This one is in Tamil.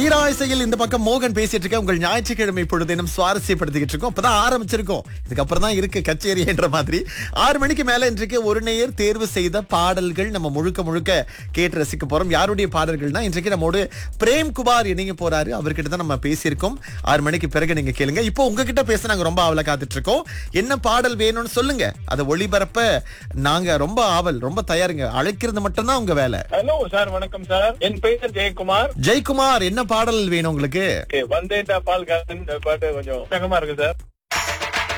தீராசையில் இந்த பக்கம் மோகன் பேசிட்டு இருக்க உங்கள் ஞாயிற்றுக்கிழமை பொழுதேனும் சுவாரஸ்யப்படுத்திக்கிட்டு இருக்கோம் இப்பதான் ஆரம்பிச்சிருக்கோம் இதுக்கப்புறம் தான் இருக்கு கச்சேரி என்ற மாதிரி ஆறு மணிக்கு மேல இன்றைக்கு ஒரு நேயர் தேர்வு செய்த பாடல்கள் நம்ம முழுக்க முழுக்க கேட்டு ரசிக்க போறோம் யாருடைய பாடல்கள்னா இன்றைக்கு நம்மோடு பிரேம் குமார் இணைங்க போறாரு அவர்கிட்ட தான் நம்ம பேசியிருக்கோம் ஆறு மணிக்கு பிறகு நீங்க கேளுங்க இப்போ உங்ககிட்ட பேச நாங்க ரொம்ப ஆவல காத்துட்டு இருக்கோம் என்ன பாடல் வேணும்னு சொல்லுங்க அதை ஒளிபரப்ப நாங்க ரொம்ப ஆவல் ரொம்ப தயாருங்க அழைக்கிறது மட்டும்தான் உங்க வேலை ஹலோ சார் வணக்கம் சார் என் பெயர் ஜெயக்குமார் ஜெயக்குமார் என்ன பாடல் வேணும் உங்களுக்கு Okay, வந்தேன்டா பால் காரன் இந்த பாட்டு கொஞ்சம் வேகமா இருக்கு சார்